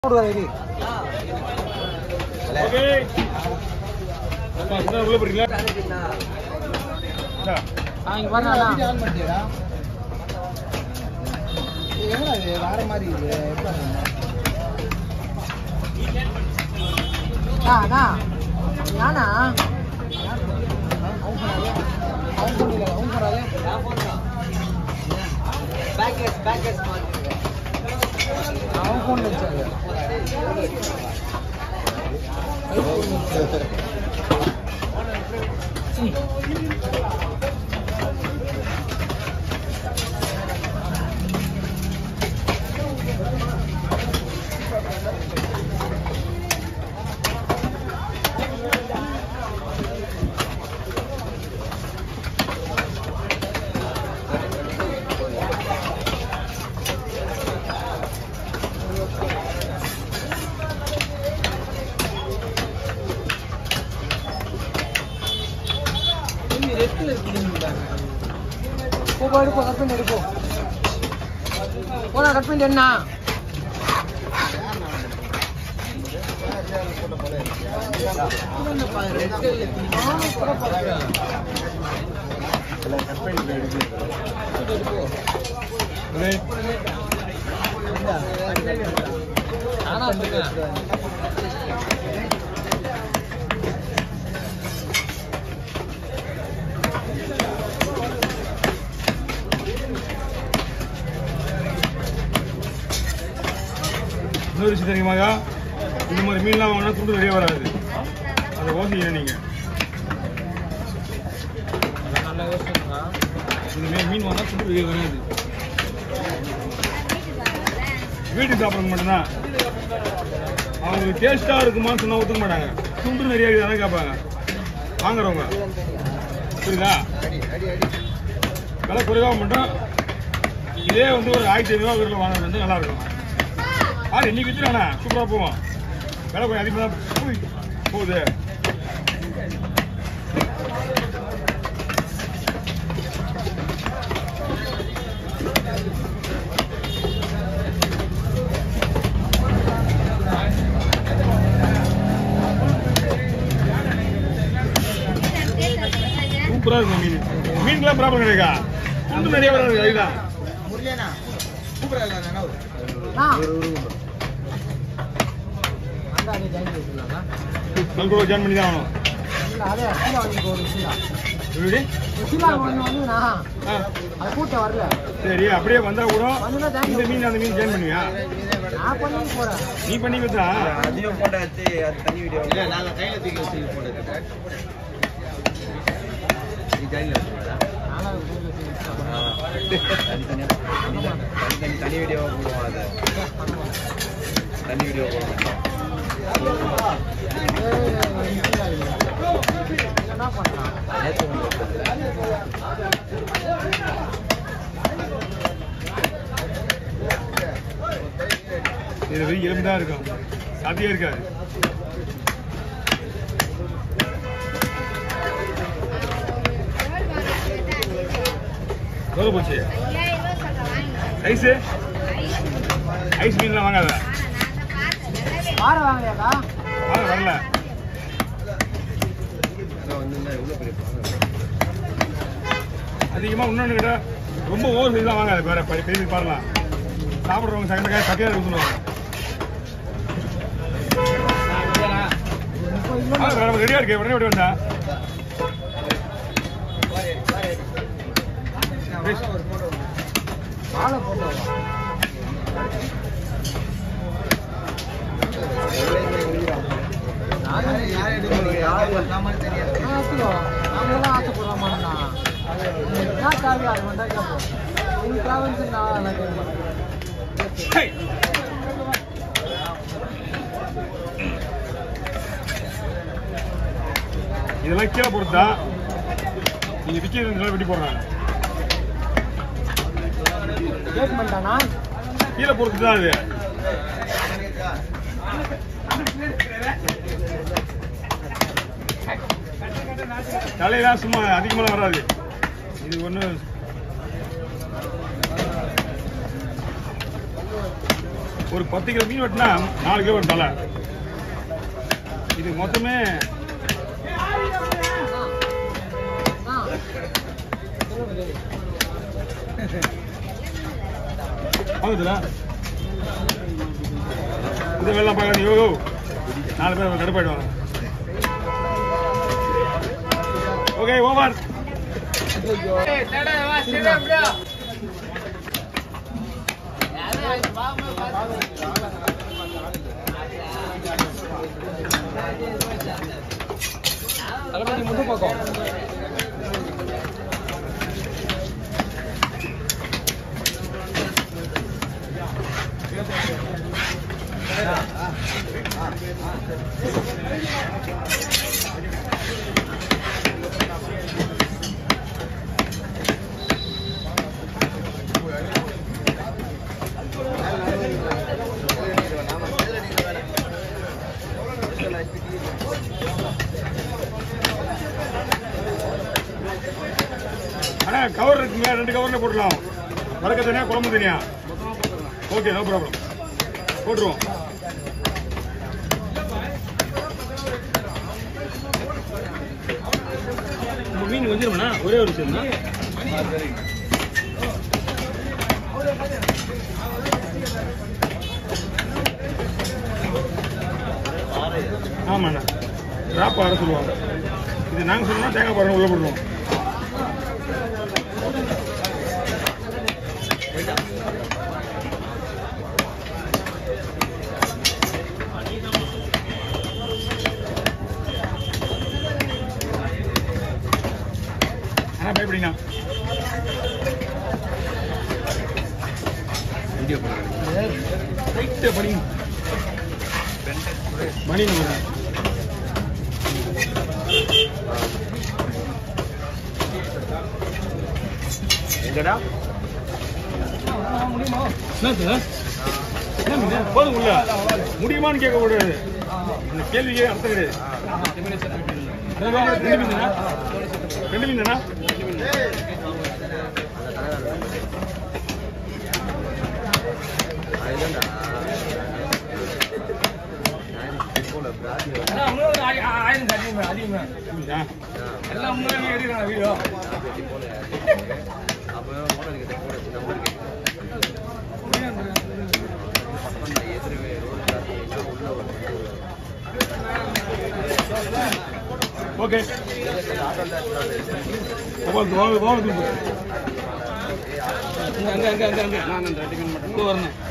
போடுவாரு ஓகே அப்பா சும்மா உள்ள போறீங்களா இந்தா. இங்க வரலாம் ஆன் பண்ணிட்டியடா என்னடா இது வேற மாதிரி இது எப்ப அண்ணா நானா அவன் பண்ணாலே அவன் பண்ணல அவன் பண்ணாலே அவன் ஃபோன் வச்சாங்க போ எடுப்போம் கட் பண்ணி எடுப்போம் போனா கட் பண்ணி என்ன ஒரே. நானா இருக்கேன் இன்னொரு விஷயம் தெரியுமாக்கா இந்த மாதிரி மீன்லாம் வாங்கினா துண்டு வெளியே வராது அதை யோசிக்கணும் நீங்க நல்லா யோசிச்சுங்க இந்த மாதிரி மீன் வாங்கினா துண்டு வெளியே வராது வீட்டுக்கு சாப்பிட்றது மட்டும்தான் அவங்களுக்கு டேஸ்டா இருக்குமான்னு சொன்னா ஒத்துக்க மாட்டாங்க துண்டு நிறைய இருக்குதானே கேட்பாங்க வாங்குறவங்க புரியுதா விலை குறைவாக மட்டும் இதே வந்து ஒரு ஆயிரத்தி ஐநூறுவா வீட்டில் வாங்குறது வந்து நல்லா இருக்கும் ஆறு இன்னைக்கு வித்துறானே சூப்பராக போவோம் விலை கொஞ்சம் அதிகமாக தான் போய் போகுது சூப்பராக இருக்கும் மீன் மீனுக்குலாம் ப்ராப்ளம் கிடையாதா துண்டு நிறைய வராது அதுதான் முரளியண்ணா சூப்பரா இல்ல அண்ணா அண்ணா நீ ஜாயின் பண்ணிக்கலாம்ண்ணா நம்ம கூட ஜாயின் பண்ணி தான் ஆகணும் இல்ல அதே கீழே வாங்கி ஒரு சீலா எப்படி ஒரு சீலா ஒன்று வந்துண்ணா ஆ அது கூட்டம் வரல சரி அப்படியே வந்தா கூட வந்துனா ஜாயின் இந்த மீன் அந்த மீன் ஜாயின் பண்ணுவியா நான் பண்ணி போறேன் நீ பண்ணி கொடுத்தா அதையும் போட்டாச்சு அது தனி வீடியோ இல்ல நாங்க கையில தூக்கி வச்சு போட்டது நீ கையில வச்சுடா நானும் அது கூட்டிட்டு வச்சு mix பண்ணேன். தனித்தனியா தனி தனி தனி வீடியோ போடுவோம் அது தனி வீடியோ போடுவோம் ஏய், mix ஆகுது. என்ன பண்ணலாம் நேற்று ஒன்று எடுத்தது. இது வெறும் எலும்பு தான் இருக்கும் சதையே இருக்காது எவ்வளோ போச்சு ஐஸ் ஐஸ் மீன்லாம் வாங்காத வார வாங்கலையாக்கா வாங்க வரல அதான் வந்திருந்தா எவ்வளோ பெரிய பணம் அதிகமாக இன்னொன்று கிட்ட ரொம்ப ஓவர் சைஸ் தான் வாங்காத வேற பெரிய பெரிய பாருலாம் சாப்பிட்றவங்க சகந்த காய் சக்கையாக இருக்கு சொல்லுவாங்க முப்பது கிலோ ரெடியாக இருக்கு உடனே விட்டு வந்தா வாழை போட்டு வா. நானும் யார் எடுக்கணும் யார் பண்ணாமல் தெரியாது நான் எடுத்துக்குவோம். நாமெல்லாம் ஆசைப்படுறோமாண்ணா. உங்களுக்கு என்ன தேவையோ அதை மட்டும் கேட்போம். உங்களுக்கு தேவைன்னு நான் எல்லாம் கேட்க மாட்டேன். ஹே! இதெல்லாம் கீழே பொறுத்தா நீங்க விற்கிறது இதெல்லாம் வெட்டி போடுறாங்க கேட் பண்ணிட்டானா? கீழே பொறுத்து தான் அது தலையெல்லாம் சும்மா அதிகமாக வராது இது ஒன்று ஒரு பத்து கிலோ மீன் வெட்டினா நாலு கிலோ வரும் தலை இது மொத்தமே வாங்குதுல இந்த வெள்ளம் பார்க்காதீங்க யோ யோ. நாலு பேர் கடுப்பாயிடுவாங்க ஓகே ஓவர் தளபதி முது பக்கம் அண்ணா கவர் இருக்குங்க ரெண்டு கவர்ல போடலாம் வடக்க தனியா குழம்பு தனியா ஓகே நோ ப்ராப்ளம் போட்டுருவோம் உங்க மீன் வந்துருமண்ணா ஒரே ஒரு சேர்ந்தா ஆமாண்ணா டிராப் ஆட சொல்லுவாங்க இது நாங்கள் சொன்னோம்னா தேங்காய் பாருங்க உள்ள போடுவோம் ஆனால் பயப்படிங்க வீடியோ பண்ணுறேன் ரைட்டு படிங்க மணி நம்ம எங்கடா போதும் உள்ள முடியுமான்னு கேட்க கூடாது அந்த கேள்விக்கே அர்த்தம் கிடையாது அதான் ரெண்டு மீன் தானா? ரெண்டு மீன் தானா அதுதான்டா போல பிராதி மீனா? எல்லாம் முன்னாடி எடுக்கிறாங்க வீடியோ வெட்டி போல அப்போ மோட்டர் கிட்ட போட நம்பர் பக்கம் எதிரவே ரோடு கிராஸ் எல்லாம் உள்ள ஒரு ஓகே வாங்க வாங்க வாங்க அங்க அங்க அங்க அங்க நான் ரெண்டு மீன் மட்டும் வரணும்